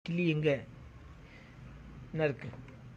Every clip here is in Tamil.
கிளி எங்க என்ன இருக்கு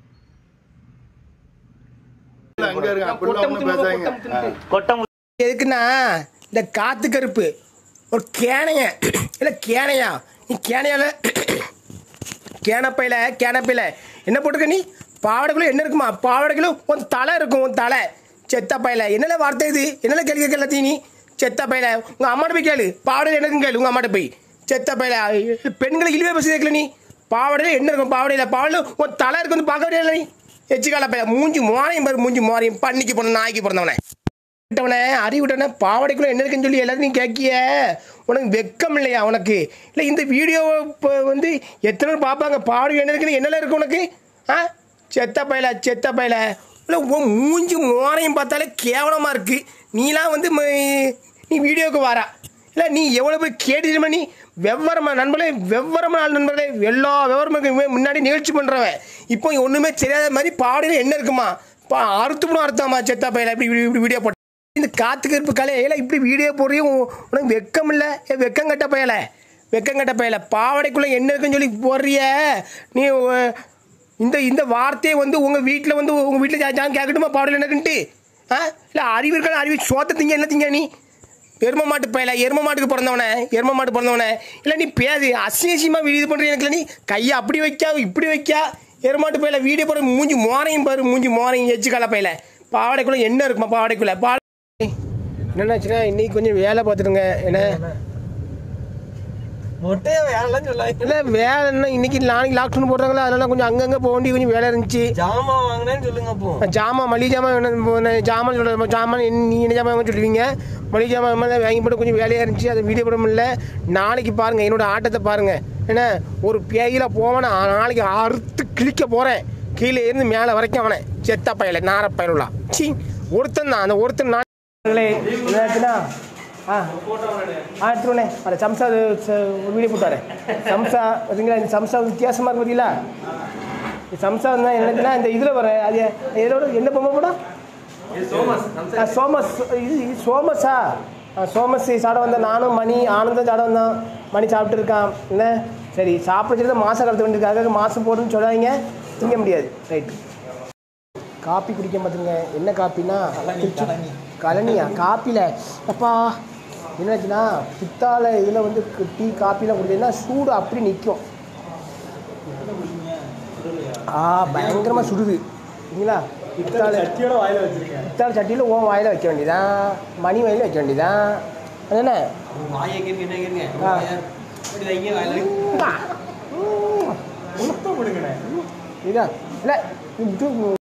அங்க இருக்கு அப்படிலாம் ஒண்ணும் பேசாதீங்க கொட்டம் எதுக்குன்னா இந்த காத்து கருப்பு ஒரு கேனைய இல்லை கேனையா நீ கேனையால கேனப்பையில் கேனப்பையில் என்ன போட்டிருக்க நீ பாவடைக்குள்ள என்ன இருக்குமா பாவடைக்குள்ள உன் தலை இருக்கும் உன் தலை செத்த பையில என்னல வார்த்தை இது என்னல கேள்வி கேட்க எல்லாத்தையும் நீ செத்த பையில உங்கள் அம்மாட்ட போய் கேளு பாவடையில் என்ன இருக்குன்னு கேளு உங்கள் அம்மாட்ட போய் செத்த பையில பெண்களை இழிவே பேசி கேட்கல நீ பாவடையில் என்ன இருக்கும் பாவடையில் பாவடையில் உன் தலை இருக்கு வந்து பார்க்கவே இல்லை நீ எச்சிக்கால பையில மூஞ்சி மோரையும் பாரு மூஞ்சி மோரையும் பண்ணிக்கு பிறந்த நாய்க்கு பிறந்தவனே விட்டவனே அறிவிட்டவனே பாவாடைக்குள்ள என்ன இருக்குன்னு சொல்லி எல்லாத்தையும் கேட்கிய உனக்கு வெக்கம் இல்லையா உனக்கு இல்லை இந்த வீடியோ இப்போ வந்து எத்தனை பேர் பார்ப்பாங்க பாவாடை என்ன இருக்குன்னு என்னெல்லாம் இருக்கு உனக்கு ஆ செத்த பயல செத்த பயல இல்லை உன் மூஞ்சி மோரையும் பார்த்தாலே கேவலமாக இருக்குது நீலாம் வந்து ம- நீ வீடியோவுக்கு வாரா இல்லை நீ எவ்வளோ போய் கேட்டுமா நீ வெவ்வரமா நண்பர்களே வெவ்வரமா நாள் நண்பர்களே எல்லா விவரமும் முன்னாடி நிகழ்ச்சி பண்ணுறவன் இப்போ ஒன்றுமே தெரியாத மாதிரி பாடையில் என்ன இருக்குமா பா அறுத்துப்படும் அறுத்தாமா செத்தா பையில இப்படி இப்படி இப்படி வீடியோ போட்ட இந்த காத்து கருப்பு கலையில இப்படி வீடியோ போடுறியும் உ- உனக்கு வெக்கம் இல்லை ஏ வெக்கம் கட்ட பயல வெக்கம் கட்ட பயல பாவடைக்குள்ளே என்ன இருக்குன்னு சொல்லி போடுறிய நீ உ- இந்த இந்த வார்த்தையை வந்து உங்கள் வீட்டில் வந்து உங்கள் வீட்டில் ஜான் கேட்கட்டுமா பாவடையில் என்னக்குன்ட்டு ஆ இல்லை அறிவு இருக்கான அறிவு சோத்த திங்க என்ன திங்க நீ எரும மாட்டு பயல எரும மாட்டுக்கு பிறந்தவனே எரும மாட்டு பிறந்தவனே இல்லை நீ பேசு அசிங்கசியமாக இது பண்ணுற எனக்கு நீ கையை அப்படி வைக்கா இப்படி வைக்கா எருமாட்டு பையில வீடியோ போகிற மூஞ்சி மோரையும் பாரு மூஞ்சி மோரையும் எச்சு கலை பையில பாவாடைக்குள்ளே என்ன இருக்குமா பாவாடைக்குள்ளே பா என்னன்னாச்சுன்னா இன்னைக்கு கொஞ்சம் வேலை பார்த்துருங்க என்ன மொட்டையா வேலைன்னு சொல்லாங்க இல்லை வேலை என்ன இன்னைக்கு நாளைக்கு லாக்டவுன் போடுறாங்களா அதனால கொஞ்சம் அங்கங்கே போக வேண்டிய கொஞ்சம் வேலை இருந்துச்சு ஜாமான் வாங்கினேன்னு சொல்லுங்க அப்போ ஜாமான் மளிகை ஜாமான் வேணும் போன- ஜாமான் சொல்ல ஜாமான் என்ன- நீ என்ன ஜாமான் வேணும்னு சொல்லுவீங்க மளிகை ஜாமான் இது மாதிரி வாங்கி போட்டு கொஞ்சம் வேலையாக இருந்துச்சு அதை வீடியோ போட முடியல நாளைக்கு பாருங்கள் என்னோட ஆட்டத்தை பாருங்கள் என்ன ஒரு பேயில போவேன் நாளைக்கு அறுத்து கிழிக்க போகிறேன் கீழே இருந்து மேலே வரைக்கும் அவனை செத்த பயல நார பயலுலா சி ஒருத்தன் தான் அந்த ஒருத்தன் நான் என்னாச்சுன்னா ஆ ஆ எடுத்துருவனே அந்த சம்சா அது ச- ஒரு வீடியோ போட்டாரு சம்சா பார்த்தீங்களா இந்த சம்சா வித்தியாசமாக இருக்கு பார்த்தீங்களா இந்த சம்சா வந்து என்னச்சுன்னா இந்த இதில் வர அது இதோட என்ன பொம்மை படம் ஆ, சோமஸ் இது இது சோமஸா ஆ, சோமஸ் சாப்பிட வந்தேன் நானும் மணி ஆனந்தம் சாப்பிட வந்தோம் மணி சாப்பிட்டு இருக்கான் என்ன சரி சாப்பிட சொல்லி மாதம் கலத்து வேண்டியதுக்காக மாதம் போடுன்னு சொல்லாதீங்க திங்க முடியாது ரைட் காப்பி குடிக்க பார்த்துங்க என்ன காப்பினா திருச்சி- கழனியா காப்பியில் அப்பா என்னாச்சுன்னா பித்தால இதில் வந்து கு- டீ காப்பிலாம் குடிச்சதுன்னா சூடு அப்படி நிற்கும் ஆ பயங்கரமாக சுடுது சரிங்களா பித்தால சட்டியோட வாயில வச்சிருக்கேன் பித்தாள சட்டியில் ஓ வாயில் வைக்க வேண்டியதான் மணி வாயில் வைக்க வேண்டியதான் அதுதானே வாயை கேட்க என்ன கேட்க ஆ. இப்படி வைங்க வாயில இதா இல்லை